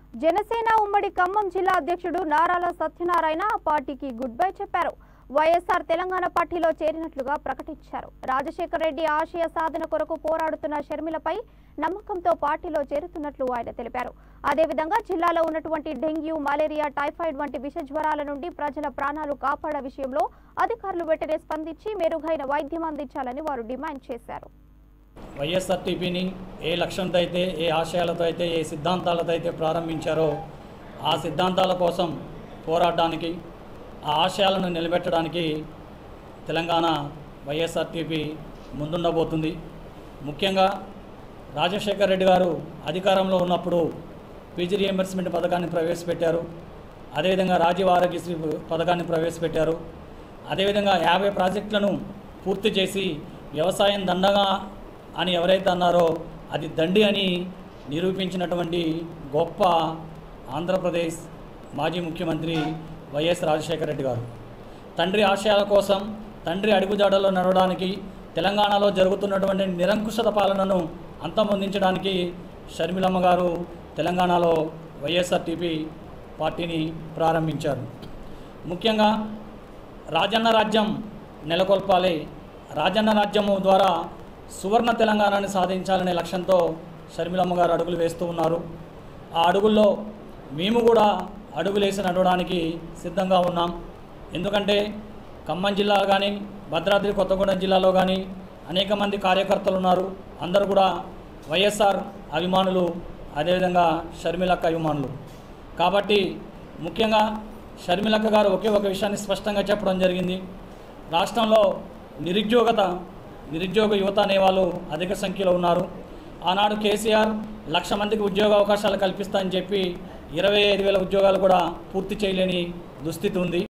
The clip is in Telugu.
జనసేన ఉమ్మడి ఖమ్మం జిల్లా అధ్యక్షుడు నారాల సత్యనారాయణ ఆ పార్టీకి గుడ్ బై చెప్పారు వైఎస్ఆర్ తెలంగాణ పార్టీలో చేరినట్లుగా ప్రకటించారు రాజశేఖర్ రెడ్డి ఆశయ సాధన కొరకు పోరాడుతున్న షర్మిలపై నమ్మకంతో పార్టీలో చేరుతున్నట్లు ఆయన తెలిపారు అదేవిధంగా జిల్లాలో ఉన్నటువంటి డెంగ్యూ మలేరియా టైఫాయిడ్ వంటి విష జ్వరాల నుండి ప్రజల ప్రాణాలు కాపాడే విషయంలో అధికారులు వెంటనే స్పందించి మెరుగైన వైద్యం అందించాలని వారు డిమాండ్ చేశారు వైఎస్ఆర్టీపీని ఏ లక్ష్యంతో అయితే ఏ ఆశయాలతో అయితే ఏ సిద్ధాంతాలతో అయితే ప్రారంభించారో ఆ సిద్ధాంతాల కోసం పోరాడడానికి ఆ ఆశయాలను నిలబెట్టడానికి తెలంగాణ వైఎస్ఆర్టీపీ ముందుండబోతుంది ముఖ్యంగా రాజశేఖర్ రెడ్డి గారు అధికారంలో ఉన్నప్పుడు పీజీ రియంబర్స్మెంట్ పథకాన్ని ప్రవేశపెట్టారు అదేవిధంగా రాజీవ్ ఆరోగ్యశ్రీ పథకాన్ని ప్రవేశపెట్టారు అదేవిధంగా యాభై ప్రాజెక్టులను పూర్తి చేసి వ్యవసాయం దండగా అని ఎవరైతే అన్నారో అది దండి అని నిరూపించినటువంటి గొప్ప ఆంధ్రప్రదేశ్ మాజీ ముఖ్యమంత్రి వైఎస్ రాజశేఖర రెడ్డి గారు తండ్రి ఆశయాల కోసం తండ్రి అడుగుజాడలో నడవడానికి తెలంగాణలో జరుగుతున్నటువంటి నిరంకుశత పాలనను అంతమొందించడానికి షర్మిలమ్మ గారు తెలంగాణలో వైఎస్ఆర్టీపీ పార్టీని ప్రారంభించారు ముఖ్యంగా రాజన్న రాజ్యం నెలకొల్పాలి రాజన్న రాజ్యము ద్వారా సువర్ణ తెలంగాణని సాధించాలనే లక్ష్యంతో షర్మిలమ్మ గారు అడుగులు వేస్తూ ఉన్నారు ఆ అడుగుల్లో మేము కూడా అడుగులేసి నడవడానికి సిద్ధంగా ఉన్నాం ఎందుకంటే ఖమ్మం జిల్లా కానీ భద్రాద్రి కొత్తగూడెం జిల్లాలో కానీ అనేక మంది కార్యకర్తలు ఉన్నారు అందరూ కూడా వైఎస్ఆర్ అభిమానులు అదేవిధంగా షర్మిలక్క అభిమానులు కాబట్టి ముఖ్యంగా షర్మిలక్క గారు ఒకే ఒక విషయాన్ని స్పష్టంగా చెప్పడం జరిగింది రాష్ట్రంలో నిరుద్యోగత నిరుద్యోగ యువత అనేవాళ్ళు అధిక సంఖ్యలో ఉన్నారు ఆనాడు కేసీఆర్ లక్ష మందికి ఉద్యోగ అవకాశాలు కల్పిస్తా అని చెప్పి ఇరవై ఐదు వేల ఉద్యోగాలు కూడా పూర్తి చేయలేని దుస్థితి ఉంది